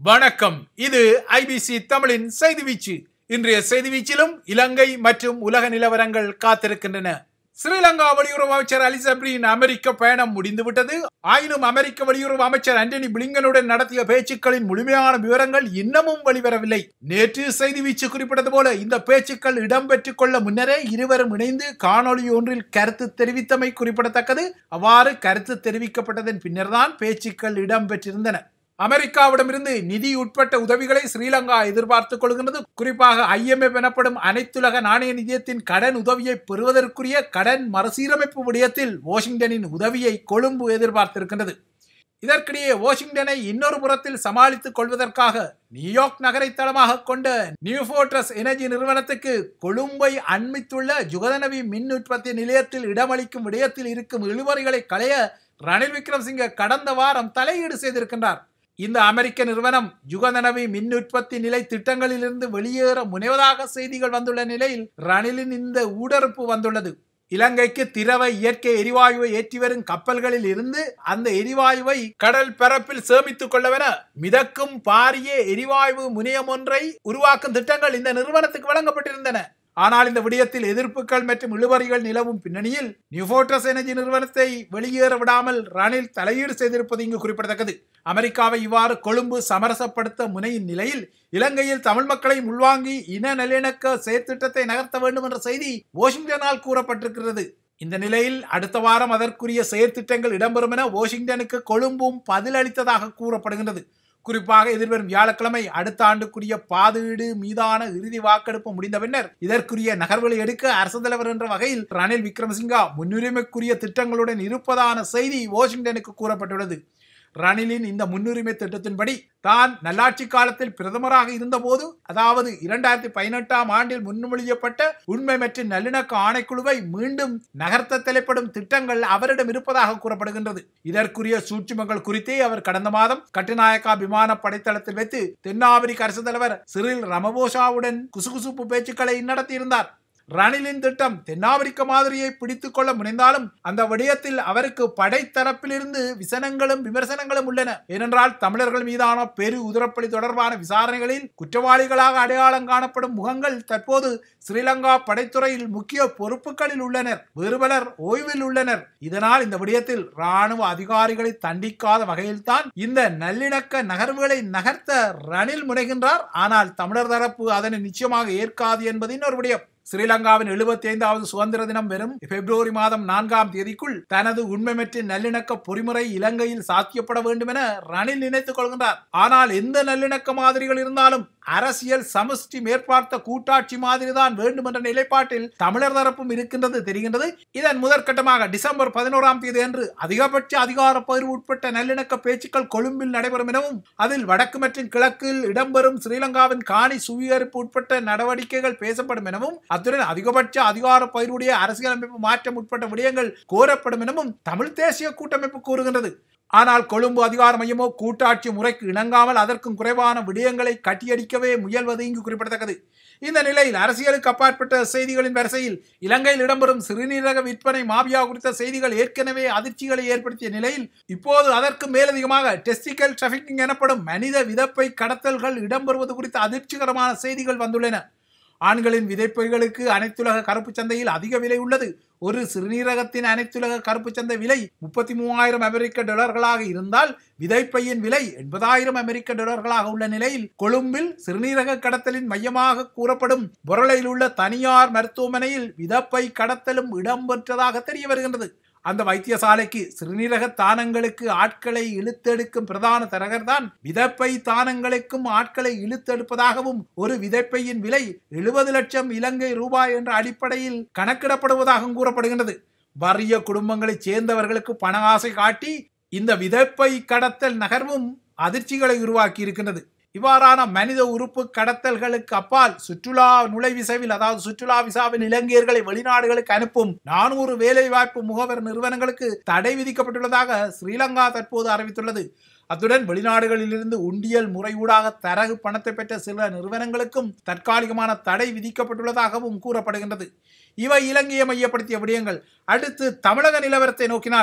வணக்கம் இது ஐபிசி தமிழின் செய்தி வீச்சு இன்றைய செய்தி வீச்சிலும் இலங்கை மற்றும் உலக நிலவரங்கள் காத்திருக்கின்றன ஸ்ரீலங்கா வெளியுறவு அமைச்சர் அலிசப்ரின் அமெரிக்க பயணம் முடிந்துவிட்டது ஆயினும் அமெரிக்க வெளியுறவு அமைச்சர் ஆண்டனி பிளிங்கனுடன் நடத்திய பேச்சுக்களின் முழுமையான விவரங்கள் இன்னமும் வெளிவரவில்லை நேற்று செய்தி வீச்சு குறிப்பிட்டது போல இந்த பேச்சுக்கள் இடம்பெற்றுக் கொள்ள முன்னரே இருவரும் இணைந்து காணொளி ஒன்றில் கருத்து தெரிவித்தமை குறிப்பிடத்தக்கது அவ்வாறு கருத்து தெரிவிக்கப்பட்டதன் பின்னர்தான் பேச்சுக்கள் இடம்பெற்றிருந்தன அமெரிக்காவிடமிருந்து நிதி உட்பட்ட உதவிகளை ஸ்ரீலங்கா எதிர்பார்த்துக் கொள்கின்றது குறிப்பாக ஐஎம்எஃப் எனப்படும் அனைத்துலக நாணய நிதியத்தின் கடன் உதவியை பெறுவதற்குரிய கடன் மறுசீரமைப்பு விடயத்தில் வாஷிங்டனின் உதவியை கொழும்பு எதிர்பார்த்திருக்கின்றது இதற்கிடையே வாஷிங்டனை இன்னொரு புறத்தில் சமாளித்துக் கொள்வதற்காக நியூயார்க் நகரை தளமாக கொண்ட நியூ போர்ட்ரஸ் எனர்ஜி நிறுவனத்துக்கு கொழும்பை அண்மித்துள்ள ஜுகதனவி மின் உற்பத்தி நிலையத்தில் இடமளிக்கும் விடயத்தில் இருக்கும் இழுவறைகளை களைய ரணில் விக்ரம்சிங்க கடந்த வாரம் தலையீடு செய்திருக்கின்றார் இந்த அமெரிக்க நிறுவனம் யுகநனவி மின் உற்பத்தி நிலை திட்டங்களிலிருந்து வெளியேற முனைவதாக செய்திகள் வந்துள்ள நிலையில் ரணிலின் இந்த ஊடறுப்பு வந்துள்ளது இலங்கைக்கு திரவ இயற்கை எரிவாயுவை ஏற்றி வரும் கப்பல்களில் இருந்து அந்த எரிவாயுவை கடல் பரப்பில் சேமித்துக் கொள்ளவென மிதக்கும் பாரிய எரிவாயு முனையம் ஒன்றை உருவாக்கும் திட்டங்கள் இந்த நிறுவனத்துக்கு வழங்கப்பட்டிருந்தன ஆனால் இந்த விடயத்தில் எதிர்ப்புகள் மற்றும் இழுபறிகள் நிலவும் பின்னணியில் நியூபோர்ட்ரஸ் எனர்ஜி நிறுவனத்தை வெளியேற விடாமல் ரணில் தலையீடு செய்திருப்பது இங்கு குறிப்பிடத்தக்கது அமெரிக்காவை இவ்வாறு கொழும்பு சமரசப்படுத்த முனையின் நிலையில் இலங்கையில் தமிழ் மக்களை உள்வாங்கி இன நல்லிணக்க செயற்திட்டத்தை நகர்த்த வேண்டும் என்ற செய்தி வாஷிங்டனால் கூறப்பட்டிருக்கிறது இந்த நிலையில் அடுத்த வாரம் அதற்குரிய செயற்திட்டங்கள் இடம்பெறும் என வாஷிங்டனுக்கு கொழும்பும் பதிலளித்ததாக கூறப்படுகின்றது குறிப்பாக எதிர்வரும் வியாழக்கிழமை அடுத்த ஆண்டுக்குரிய பாதீடு மீதான இறுதி வாக்கெடுப்பு முடிந்த பின்னர் இதற்குரிய நகர்வுகளை எடுக்க அரசு தலைவர் என்ற வகையில் ரணில் விக்ரமசிங்கா முன்னுரிமைக்குரிய திட்டங்களுடன் இருப்பதான செய்தி வாஷிங்டனுக்கு கூறப்பட்டுள்ளது ரணிலின் இந்த முன்னுரிமை திட்டத்தின்படி தான் நல்லாட்சி காலத்தில் பிரதமராக இருந்தபோது அதாவது இரண்டாயிரத்தி பதினெட்டாம் ஆண்டில் முன்மொழியப்பட்ட உண்மை மற்றும் நல்லிணக்க ஆணைக்குழுவை மீண்டும் நகர்த்த தலைப்படும் திட்டங்கள் அவரிடம் இருப்பதாக கூறப்படுகின்றது இதற்குரிய சூட்சுமங்கள் குறித்தே அவர் கடந்த மாதம் கட்டுநாயக்கா விமான படைத்தளத்தில் வைத்து தென்னாப்பிரிக்க அரசு தலைவர் சிறில் ரமபோசாவுடன் குசுகுசுப்பு பேச்சுக்களை நடத்தியிருந்தார் ரணிலின் திட்டம் தென்னாப்பிரிக்க மாதிரியை பிடித்துக் கொள்ள முனைந்தாலும் அந்த விடயத்தில் அவருக்கு படைத்தரப்பிலிருந்து விசனங்களும் விமர்சனங்களும் உள்ளன ஏனென்றால் தமிழர்கள் மீதான பெரு உதரப்பலி தொடர்பான விசாரணைகளில் குற்றவாளிகளாக அடையாளம் காணப்படும் முகங்கள் தற்போது ஸ்ரீலங்கா படைத்துறையில் முக்கிய பொறுப்புகளில் உள்ளனர் வேறு பலர் ஓய்வில் உள்ளனர் இதனால் இந்த விடயத்தில் ராணுவ அதிகாரிகளை தண்டிக்காத வகையில்தான் இந்த நல்லிணக்க நகர்வுகளை நகர்த்த ரணில் முனைகின்றார் ஆனால் தமிழர் தரப்பு அதனை நிச்சயமாக ஏற்காது என்பது இன்னொரு விடயம் ஸ்ரீலங்காவின் எழுபத்தி ஐந்தாவது சுதந்திர தினம் வெறும் பிப்ரவரி மாதம் நான்காம் தேதிக்குள் தனது உண்மைமற்ற நல்லிணக்க பொறிமுறை இலங்கையில் சாத்தியப்பட வேண்டும் என ரணில் நினைத்துக் கொள்கின்றார் ஆனால் எந்த நல்லிணக்க மாதிரிகள் இருந்தாலும் அரசியல் சமஷ்டி மேற்பார்த்த கூட்டாட்சி மாதிரி தான் வேண்டும் என்ற நிலைப்பாட்டில் தமிழர் தரப்பும் இருக்கின்றது தெரிகின்றது இதன் முதற்கட்டமாக டிசம்பர் பதினோராம் தேதி அன்று அதிகபட்ச அதிகார பகிர்வு உட்பட்ட நல்லிணக்க பேச்சுக்கள் கொழும்பில் நடைபெறும் எனவும் அதில் வடக்கு மற்றும் கிழக்கில் இடம்பெறும் ஸ்ரீலங்காவின் காணி சுவீகரிப்பு உட்பட்ட நடவடிக்கைகள் பேசப்படும் எனவும் அத்துடன் அதிகபட்ச அதிகார பகிர்வுடைய அரசியலமைப்பு மாற்றம் உட்பட்ட விடயங்கள் கோரப்படும் எனவும் தமிழ் தேசிய கூட்டமைப்பு கூறுகின்றது ஆனால் கொழும்பு அதிகார மையமோ கூட்டாட்சி முறைக்கு இணங்காமல் அதற்கும் குறைவான விடயங்களை கட்டியடிக்கவே முயல்வது இங்கு குறிப்பிடத்தக்கது இந்த நிலையில் அரசியலுக்கு அப்பாற்பட்ட செய்திகளின் வரிசையில் இலங்கையில் இடம்பெறும் சிறுநீரக விற்பனை மாபியா குறித்த செய்திகள் ஏற்கனவே அதிர்ச்சிகளை ஏற்படுத்திய நிலையில் இப்போது அதற்கு மேலதிகமாக டெஸ்டிக்கல் டிராபிக்கிங் எனப்படும் மனித விதப்பை கடத்தல்கள் இடம்பெறுவது குறித்த அதிர்ச்சிகரமான செய்திகள் வந்துள்ளன ஆண்களின் விதைப்பைகளுக்கு அனைத்துலக கருப்பு சந்தையில் அதிக விலை உள்ளது ஒரு சிறுநீரகத்தின் அனைத்துலக கருப்பு சந்தை விலை முப்பத்தி மூவாயிரம் அமெரிக்க டாலர்களாக இருந்தால் விதைப்பையின் விலை எண்பதாயிரம் அமெரிக்க டாலர்களாக உள்ள நிலையில் கொழும்பில் சிறுநீரக கடத்தலின் மையமாக கூறப்படும் பொருளையில் உள்ள தனியார் மருத்துவமனையில் விதப்பை கடத்தலும் இடம்பெற்றதாக தெரிய வருகின்றது அந்த வைத்தியசாலைக்கு சிறுநீரக தானங்களுக்கு ஆட்களை இழுத்தெடுக்கும் பிரதான தரகர்தான் விதப்பை தானங்களுக்கும் ஆட்களை இழுத்தெடுப்பதாகவும் ஒரு விதைப்பையின் விலை எழுபது லட்சம் இலங்கை ரூபாய் என்ற அடிப்படையில் கணக்கிடப்படுவதாகவும் கூறப்படுகின்றது வறிய குடும்பங்களைச் சேர்ந்தவர்களுக்கு பண ஆசை காட்டி இந்த விதைப்பை கடத்தல் நகர்வும் அதிர்ச்சிகளை உருவாக்கி இருக்கின்றது இவ்வாறான மனித உறுப்பு கடத்தல்களுக்கு அப்பால் சுற்றுலா நுழைவிசைவில் அதாவது சுற்றுலா விசாவில் இலங்கையர்களை வெளிநாடுகளுக்கு அனுப்பும் நானூறு வேலைவாய்ப்பு முகவர் நிறுவனங்களுக்கு தடை விதிக்கப்பட்டுள்ளதாக ஸ்ரீலங்கா தற்போது அறிவித்துள்ளது அத்துடன் வெளிநாடுகளிலிருந்து உண்டியல் முறையூடாக தரகு பணத்தை பெற்ற சில நிறுவனங்களுக்கும் தற்காலிகமான தடை விதிக்கப்பட்டுள்ளதாகவும் கூறப்படுகின்றது இவை இலங்கையை மையப்படுத்திய விடயங்கள் அடுத்து தமிழக நிலவரத்தை நோக்கினால்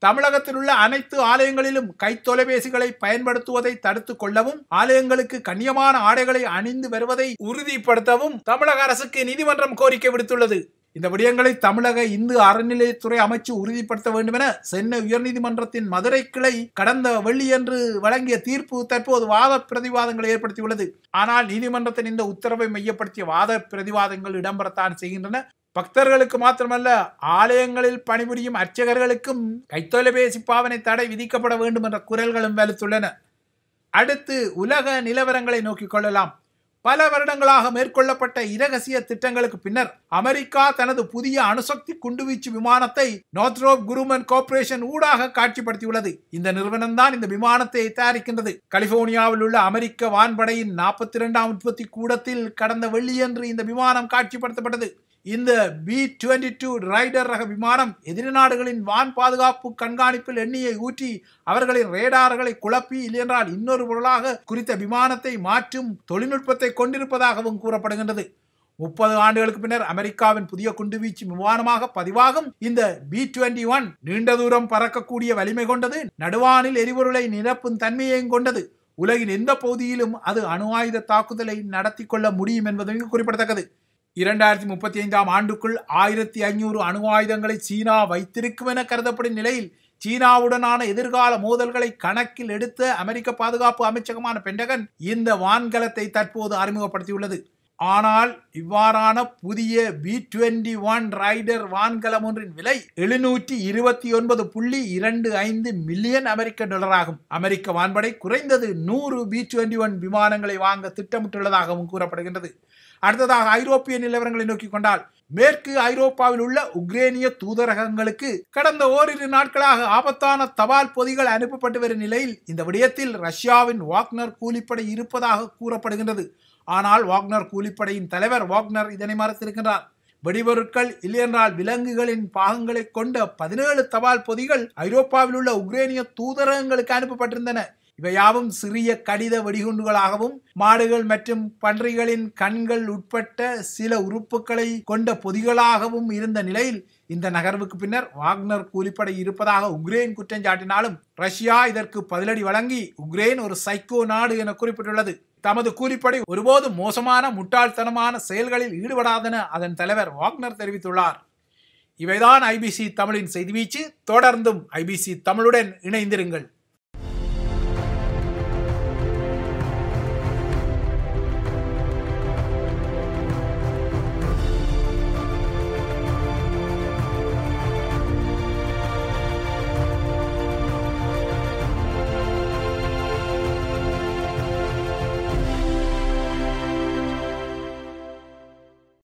தமிழகத்தில் உள்ள அனைத்து ஆலயங்களிலும் கைத்தொலைபேசிகளை பயன்படுத்துவதை தடுத்துக் கொள்ளவும் ஆலயங்களுக்கு கண்ணியமான ஆடைகளை அணிந்து வருவதை உறுதிப்படுத்தவும் தமிழக அரசுக்கு நீதிமன்றம் கோரிக்கை விடுத்துள்ளது இந்த விடயங்களை தமிழக இந்து அறநிலையத்துறை அமைச்சு உறுதிப்படுத்த வேண்டும் என சென்னை உயர்நீதிமன்றத்தின் மதுரை கிளை கடந்த வெள்ளியன்று வழங்கிய தீர்ப்பு தற்போது வாத பிரதிவாதங்களை ஏற்படுத்தியுள்ளது ஆனால் நீதிமன்றத்தின் இந்த உத்தரவை மையப்படுத்திய வாத பிரதிவாதங்கள் இடம்பெறத்தான் செய்கின்றன பக்தர்களுக்கு மாத்திரமல்ல ஆலயங்களில் பணிபுரியும் அர்ச்சகர்களுக்கும் கைத்தொலைபேசி பாவனை தடை விதிக்கப்பட வேண்டும் என்ற குரல்களும் வலுத்துள்ளன அடுத்து உலக நிலவரங்களை நோக்கிக் கொள்ளலாம் பல வருடங்களாக மேற்கொள்ளப்பட்ட இரகசிய திட்டங்களுக்கு பின்னர் அமெரிக்கா தனது புதிய அணுசக்தி குண்டுவீச்சு விமானத்தை நார்த்ரோப் குருமன் கார்ப்பரேஷன் ஊடாக காட்சிப்படுத்தியுள்ளது இந்த நிறுவனம் தான் இந்த விமானத்தை தயாரிக்கின்றது கலிபோர்னியாவில் உள்ள அமெரிக்க வான்படையின் நாற்பத்தி இரண்டாம் உற்பத்தி கூடத்தில் கடந்த வெள்ளியன்று இந்த விமானம் காட்சிப்படுத்தப்பட்டது இந்த பி டுவெண்டி டூ ரைடர் ரக விமானம் எதிரி நாடுகளின் வான் பாதுகாப்பு கண்காணிப்பில் எண்ணெயை ஊற்றி அவர்களின் ரேடார்களை குழப்பி இல்லையென்றால் இன்னொரு பொருளாக குறித்த விமானத்தை மாற்றும் தொழில்நுட்பத்தை கொண்டிருப்பதாகவும் கூறப்படுகின்றது முப்பது ஆண்டுகளுக்கு பின்னர் அமெரிக்காவின் புதிய குண்டுவீச்சு விமானமாக பதிவாகும் இந்த பி டுவெண்டி ஒன் நீண்ட தூரம் பறக்கக்கூடிய வலிமை கொண்டது நடுவானில் எரிபொருளை நிரப்பும் தன்மையையும் கொண்டது உலகின் எந்த பகுதியிலும் அது அணு ஆயுத தாக்குதலை நடத்தி கொள்ள முடியும் என்பது மிக குறிப்பிடத்தக்கது இரண்டாயிரத்தி முப்பத்தி ஐந்தாம் ஆண்டுக்குள் ஆயிரத்தி ஐநூறு அணு ஆயுதங்களை சீனா வைத்திருக்கும் என கருதப்படும் நிலையில் சீனாவுடனான எதிர்கால மோதல்களை கணக்கில் எடுத்த அமெரிக்க பாதுகாப்பு அமைச்சகமான பெண்டகன் இந்த வான்கலத்தை தற்போது அறிமுகப்படுத்தியுள்ளது ஆனால் இவ்வாறான புதிய பி டுவெண்டி ஒன் ரைடர் வான்கலம் ஒன்றின் விலை எழுநூற்றி இருபத்தி ஒன்பது புள்ளி இரண்டு ஐந்து மில்லியன் அமெரிக்க டாலர் ஆகும் அமெரிக்க வான்படை குறைந்தது நூறு பி டுவெண்டி ஒன் விமானங்களை வாங்க திட்டமிட்டுள்ளதாகவும் கூறப்படுகின்றது அடுத்ததாக ஐரோப்பிய நிலவரங்களை நோக்கி கொண்டால் மேற்கு ஐரோப்பாவில் உள்ள உக்ரேனிய தூதரகங்களுக்கு கடந்த ஓரிரு நாட்களாக ஆபத்தான தபால் பொதிகள் அனுப்பப்பட்டு வரும் நிலையில் இந்த விடயத்தில் ரஷ்யாவின் வாக்னர் கூலிப்படை இருப்பதாக கூறப்படுகின்றது ஆனால் வாக்னர் கூலிப்படையின் தலைவர் வாக்னர் இதனை மறுத்திருக்கின்றார் வெடிபொருட்கள் இல்லையென்றால் விலங்குகளின் பாகங்களை கொண்ட பதினேழு தபால் பொதிகள் ஐரோப்பாவில் உள்ள உக்ரேனிய தூதரகங்களுக்கு அனுப்பப்பட்டிருந்தன இவையாவும் சிறிய கடித வெடிகுண்டுகளாகவும் மாடுகள் மற்றும் பன்றிகளின் கண்கள் உட்பட்ட சில உறுப்புகளை கொண்ட பொதிகளாகவும் இருந்த நிலையில் இந்த நகர்வுக்கு பின்னர் வாக்னர் கூலிப்படை இருப்பதாக உக்ரைன் குற்றம் சாட்டினாலும் ரஷ்யா இதற்கு பதிலடி வழங்கி உக்ரைன் ஒரு சைக்கோ நாடு என குறிப்பிட்டுள்ளது தமது கூலிப்படை ஒருபோதும் மோசமான முட்டாள்தனமான செயல்களில் ஈடுபடாதென அதன் தலைவர் வாக்னர் தெரிவித்துள்ளார் இவைதான் ஐபிசி தமிழின் செய்தி வீச்சு தொடர்ந்தும் ஐபிசி தமிழுடன் இணைந்திருங்கள்